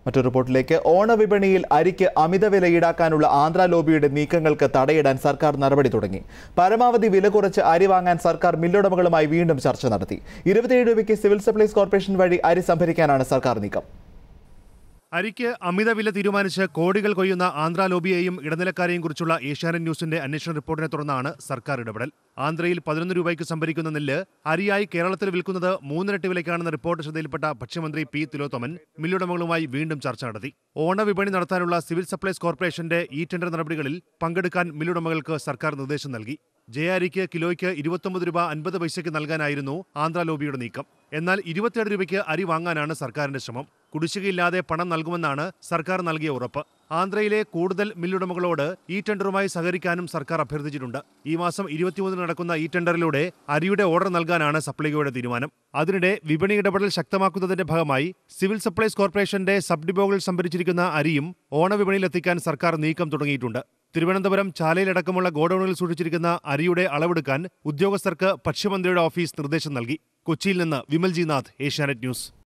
മറ്റൊരു റിപ്പോർട്ടിലേക്ക് ഓണവിപണിയിൽ അരിക്ക് അമിത വില ഈടാക്കാനുള്ള ആന്ധ്ര ലോബിയുടെ നീക്കങ്ങൾക്ക് തടയിടാൻ സർക്കാർ നടപടി തുടങ്ങി പരമാവധി വില കുറച്ച് അരി വാങ്ങാൻ സർക്കാർ മില്ലുടമകളുമായി വീണ്ടും ചർച്ച നടത്തി ഇരുപത്തിയേഴ് രൂപയ്ക്ക് സിവിൽ സപ്ലൈസ് കോർപ്പറേഷൻ വഴി അരി സംഭരിക്കാനാണ് സർക്കാർ നീക്കം അരിക്ക് അമിത വില തീരുമാനിച്ച് കോടികൾ കൊയ്യുന്ന ആന്ധ്ര ലോബിയെയും ഇടനിലക്കാരെയും കുറിച്ചുള്ള ഏഷ്യാനെറ്റ് ന്യൂസിന്റെ അന്വേഷണ റിപ്പോർട്ടിനെ തുടർന്നാണ് സർക്കാർ ഇടപെടൽ ആന്ധ്രയിൽ പതിനൊന്ന് രൂപയ്ക്ക് സംഭരിക്കുന്ന നെല്ല് അരിയായി കേരളത്തിൽ വിൽക്കുന്നത് മൂന്നിരട്ടി വിലയ്ക്കാണെന്ന റിപ്പോർട്ട് ശ്രദ്ധയിൽപ്പെട്ട ഭക്ഷ്യമന്ത്രി പി തിലോത്തമൻ മില്ലുടമകളുമായി വീണ്ടും ചർച്ച നടത്തി ഓണവിപണി നടത്താനുള്ള സിവിൽ സപ്ലൈസ് കോർപ്പറേഷന്റെ ഈ ടെൻഡർ നടപടികളിൽ പങ്കെടുക്കാൻ മില്ലുടമകൾക്ക് സർക്കാർ നിർദ്ദേശം നൽകി ജയ അരിക്ക് കിലോയ്ക്ക് ഇരുപത്തൊമ്പത് രൂപ അൻപത് പൈസയ്ക്ക് നൽകാനായിരുന്നു ആന്ധ്ര ലോബിയുടെ നീക്കം എന്നാൽ ഇരുപത്തിയേഴ് രൂപയ്ക്ക് അരി വാങ്ങാനാണ് സർക്കാരിന്റെ ശ്രമം കുടിശ്ശികയില്ലാതെ പണം നൽകുമെന്നാണ് സർക്കാർ നൽകിയ ഉറപ്പ് ആന്ധ്രയിലെ കൂടുതൽ മില്ലുടമകളോട് ഈ ടെൻഡറുമായി സഹകരിക്കാനും സർക്കാർ അഭ്യർത്ഥിച്ചിട്ടുണ്ട് ഈ മാസം ഇരുപത്തിമൂന്നിന് നടക്കുന്ന ഈ ടെൻഡറിലൂടെ അരിയുടെ ഓർഡർ നൽകാനാണ് സപ്ലൈകോയുടെ തീരുമാനം അതിനിടെ വിപണി ഇടപെടൽ ശക്തമാക്കുന്നതിന്റെ ഭാഗമായി സിവിൽ സപ്ലൈസ് കോർപ്പറേഷന്റെ സബ് ഡിപ്പോകളിൽ സംഭരിച്ചിരിക്കുന്ന അരിയും ഓണവിപണിയിൽ എത്തിക്കാൻ സർക്കാർ നീക്കം തുടങ്ങിയിട്ടുണ്ട് തിരുവനന്തപുരം ചാലയിലടക്കമുള്ള ഗോഡൌണിൽ സൂക്ഷിച്ചിരിക്കുന്ന അരിയുടെ അളവെടുക്കാൻ ഉദ്യോഗസ്ഥർക്ക് ഭക്ഷ്യമന്ത്രിയുടെ ഓഫീസ് നിർദ്ദേശം നൽകി കൊച്ചിയിൽ നിന്ന് വിമൽജി നാഥ് ഏഷ്യാനെറ്റ് ന്യൂസ്